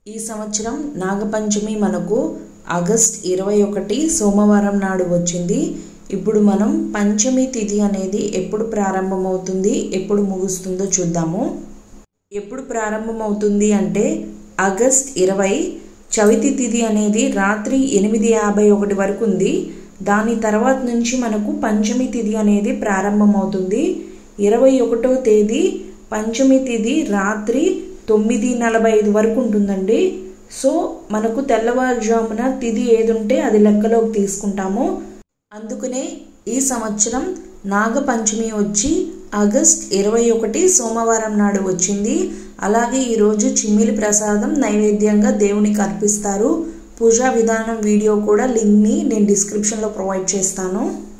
ఈ సంవత్సరం నాగపంచమి మనకు ఆగస్ట్ ఇరవై ఒకటి సోమవారం నాడు వచ్చింది ఇప్పుడు మనం పంచమి తిథి అనేది ఎప్పుడు ప్రారంభమవుతుంది ఎప్పుడు ముగుస్తుందో చూద్దాము ఎప్పుడు ప్రారంభమవుతుంది అంటే ఆగస్ట్ ఇరవై చవితి తిథి అనేది రాత్రి ఎనిమిది యాభై ఒకటి వరకు ఉంది దాని తర్వాత నుంచి మనకు పంచమి తిథి అనేది ప్రారంభమవుతుంది ఇరవై ఒకటో తేదీ పంచమి తిథి రాత్రి తొమ్మిది నలభై ఐదు వరకు ఉంటుందండి సో మనకు తెల్లవారుజామున తిథి ఏది ఉంటే అది లెక్కలోకి తీసుకుంటాము అందుకనే ఈ సంవత్సరం నాగపంచమి వచ్చి ఆగస్ట్ ఇరవై ఒకటి సోమవారం నాడు వచ్చింది అలాగే ఈరోజు చిమ్మిలి ప్రసాదం నైవేద్యంగా దేవునికి అర్పిస్తారు పూజా విధానం వీడియో కూడా లింక్ని నేను డిస్క్రిప్షన్లో ప్రొవైడ్ చేస్తాను